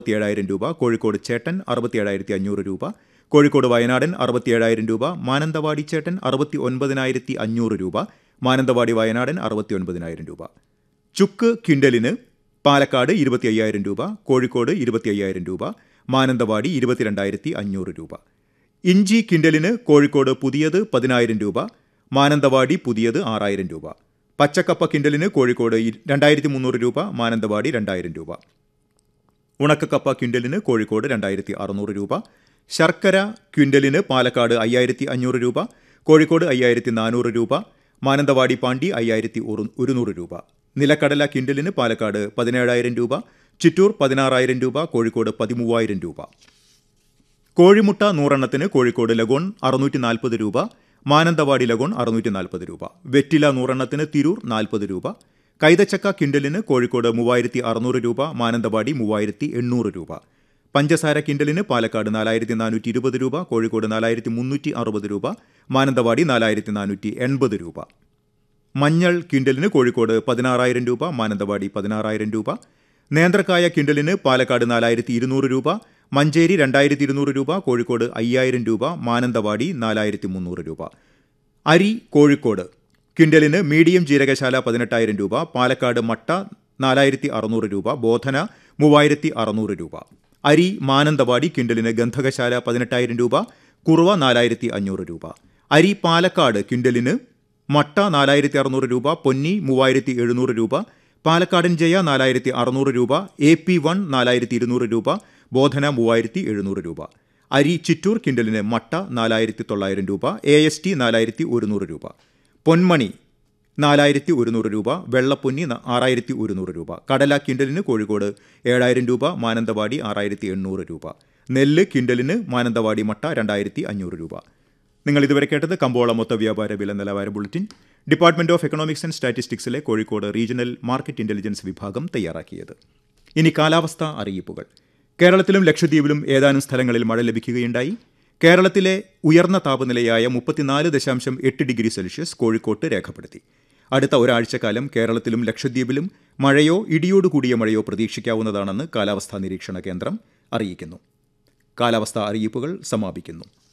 അറുപത്തിയേഴായിരം രൂപ കോഴിക്കോട് ചേട്ടൻ അറുപത്തിയേഴായിരത്തി അഞ്ഞൂറ് രൂപ കോഴിക്കോട് വയനാടൻ അറുപത്തിയേഴായിരം രൂപ മാനന്തവാടി ചേട്ടൻ അറുപത്തി ഒൻപതിനായിരത്തി അഞ്ഞൂറ് രൂപ മാനന്തവാടി വയനാടൻ അറുപത്തി ഒൻപതിനായിരം രൂപ ചുക്ക് ക്വിൻ്റലിന് പാലക്കാട് ഇരുപത്തി അയ്യായിരം രൂപ കോഴിക്കോട് ഇരുപത്തി അയ്യായിരം രൂപ മാനന്തവാടി ഇരുപത്തിരണ്ടായിരത്തി അഞ്ഞൂറ് രൂപ ഇഞ്ചി കിൻഡലിന് കോഴിക്കോട് പുതിയത് പതിനായിരം രൂപ മാനന്തവാടി പുതിയത് ആറായിരം രൂപ പച്ചക്കപ്പ കിൻഡലിന് കോഴിക്കോട് ഇ- രണ്ടായിരത്തി മുന്നൂറ് രൂപ മാനന്തവാടി രണ്ടായിരം രൂപ ഉണക്കക്കപ്പ ക്വിൻ്റലിന് കോഴിക്കോട് രണ്ടായിരത്തി അറുന്നൂറ് രൂപ ശർക്കര ക്വിൻ്റലിന് പാലക്കാട് അയ്യായിരത്തി അഞ്ഞൂറ് രൂപ കോഴിക്കോട് അയ്യായിരത്തി നാനൂറ് രൂപ മാനന്തവാടി പാണ്ടി അയ്യായിരത്തി ഒരു- ഒരുന്നൂറ് രൂപ നിലക്കടല ക്വിൻ്റലിന് പാലക്കാട് പതിനേഴായിരം രൂപ ചിറ്റൂർ പതിനാറായിരം രൂപ കോഴിക്കോട് പതിമൂവായിരം രൂപ കോഴിമുട്ട നൂറെണ്ണത്തിന് കോഴിക്കോട് ലഗോൺ അറുന്നൂറ്റി നാൽപ്പത് രൂപ മാനന്തവാടി ലഗോൺ അറുന്നൂറ്റി നാൽപ്പത് രൂപ വെറ്റില നൂറെണ്ണത്തിന് തിരൂർ നാൽപ്പത് രൂപ കൈതച്ചക്ക കിൻഡലിന് കോഴിക്കോട് മൂവായിരത്തി അറുന്നൂറ് രൂപ മാനന്തവാടി മൂവായിരത്തി എണ്ണൂറ് രൂപ പഞ്ചസാര കിൻഡലിന് പാലക്കാട് നാലായിരത്തി നാനൂറ്റി ഇരുപത് രൂപ കോഴിക്കോട് നാലായിരത്തി മുന്നൂറ്റി അറുപത് രൂപ മാനന്തവാടി നാലായിരത്തി നാനൂറ്റി എൺപത് രൂപ മഞ്ഞൾ കിൻഡലിന് കോഴിക്കോട് പതിനാറായിരം രൂപ മാനന്തവാടി പതിനാറായിരം രൂപ നേന്ത്രക്കായ കിൻഡലിന് പാലക്കാട് നാലായിരത്തി ഇരുന്നൂറ് രൂപ മഞ്ചേരി രണ്ടായിരത്തി ഇരുന്നൂറ് രൂപ കോഴിക്കോട് അയ്യായിരം രൂപ മാനന്തവാടി നാലായിരത്തി മുന്നൂറ് രൂപ അരി കോഴിക്കോട് ക്വിൻ്റലിന് മീഡിയം ജീരകശാല പതിനെട്ടായിരം രൂപ പാലക്കാട് മട്ട നാലായിരത്തി അറുന്നൂറ് രൂപ ബോധന മൂവായിരത്തി അറുന്നൂറ് രൂപ അരി മാനന്തവാടി ക്വിൻ്റലിന് ഗന്ധകശാല പതിനെട്ടായിരം രൂപ കുറുവ നാലായിരത്തി അഞ്ഞൂറ് രൂപ അരി പാലക്കാട് ക്വിൻ്റലിന് മട്ട നാലായിരത്തി അറുന്നൂറ് രൂപ പൊന്നി മൂവായിരത്തി എഴുന്നൂറ് രൂപ പാലക്കാടൻ ജയ നാലായിരത്തി അറുന്നൂറ് രൂപ എ പി വൺ നാലായിരത്തി ഇരുന്നൂറ് രൂപ ബോധന മൂവായിരത്തി എഴുന്നൂറ് രൂപ അരി ചിറ്റൂർ കിൻഡലിന് മട്ട നാലായിരത്തി തൊള്ളായിരം രൂപ എ എസ് ടി നാലായിരത്തി ഒരുന്നൂറ് രൂപ പൊന്മണി നാലായിരത്തി ഒരുന്നൂറ് രൂപ വെള്ളപ്പൊന്നി ന- ആറായിരത്തി ഒരുന്നൂറ് രൂപ കടല കിൻഡലിന് കോഴിക്കോട് ഏഴായിരം രൂപ മാനന്തവാടി ആറായിരത്തി എണ്ണൂറ് രൂപ നെല്ല് കിൻഡലിന് മാനന്തവാടി മട്ട രണ്ടായിരത്തി അഞ്ഞൂറ് രൂപ നിങ്ങൾ ഇതുവരെ കേട്ടത് കമ്പോള മൊത്ത വ്യാപാര വില നിലവാര bulletin department of economics and സ്റ്റാറ്റിസ്റ്റിക്സിലെ കോഴിക്കോട് റീജിയണൽ മാർക്കറ്റ് ഇന്റലിജൻസ് വിഭാഗം തയ്യാറാക്കിയത് ഇനി കാലാവസ്ഥ അറിയിപ്പുകൾ കേരളത്തിലും ലക്ഷദ്വീപിലും ഏതാനും സ്ഥലങ്ങളിൽ മഴ ലഭിക്കുകയുണ്ടായി കേരളത്തിലെ ഉയർന്ന താപനിലയായ മുപ്പത്തിനാല് ദശാംശം എട്ട് ഡിഗ്രി സെൽഷ്യസ് കോഴിക്കോട്ട് രേഖപ്പെടുത്തി അടുത്ത ഒരാഴ്ചക്കാലം കേരളത്തിലും ലക്ഷദ്വീപിലും മഴയോ ഇടിയോടുകൂടിയ മഴയോ പ്രതീക്ഷിക്കാവുന്നതാണെന്ന് കാലാവസ്ഥാ നിരീക്ഷണ കേന്ദ്രം അറിയിക്കുന്നു കാലാവസ്ഥാ അറിയിപ്പുകൾ സമാപിക്കുന്നു